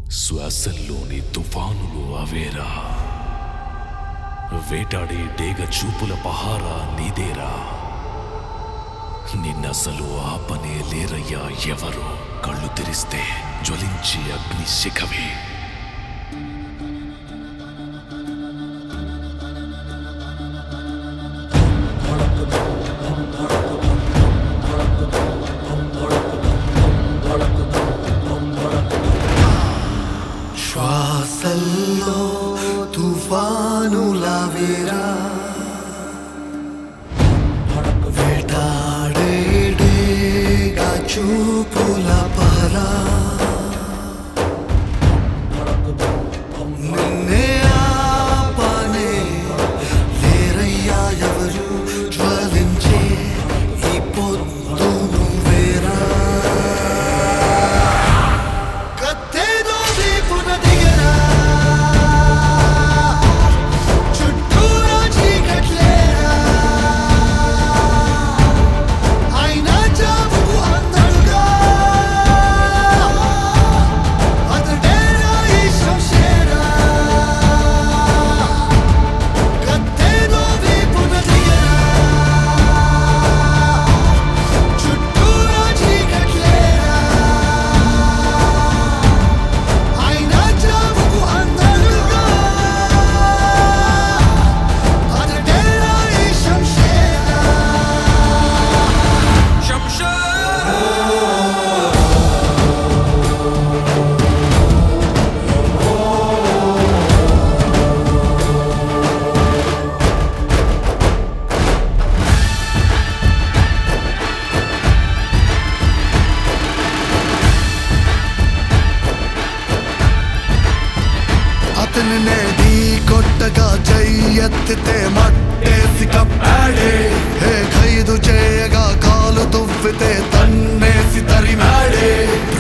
శ్వాసల్లోని తుఫానులు అవేరా వేటాడే డేగ చూపుల పహారా నీదేరా నిన్నసలు ఆపనే లేరయ్యా ఎవరు కళ్ళు తెరిస్తే జ్వలించి అగ్ని శిఖవే శ్వాసల్లో తుఫానులవేరా వేటాడేడేగా చూపుల పరా నిన్నే ఆపనే లేరయ్యా ఎవరు జ్వలించే ఈ పొద్దు నువ్వేరా కత్తేదో దీపున దిగరా చుట్టూరా చీకట్లేరా అయినా చావుకు అందడుగా అతడేరా ఈ శంషేరా కత్తేదో దీపున దిగరా చుట్టూరా చీకట్లేరా అయినా చావుకు అందడుగా అతడేరా ఈ శంషేరా అతని నేడి కొట్టగా చెయ్యెత్తితే మట్టేసి కప్పాడే హే ఖైదు చేయగా కాలు తువ్వితే తన్నేసి తరిమాడే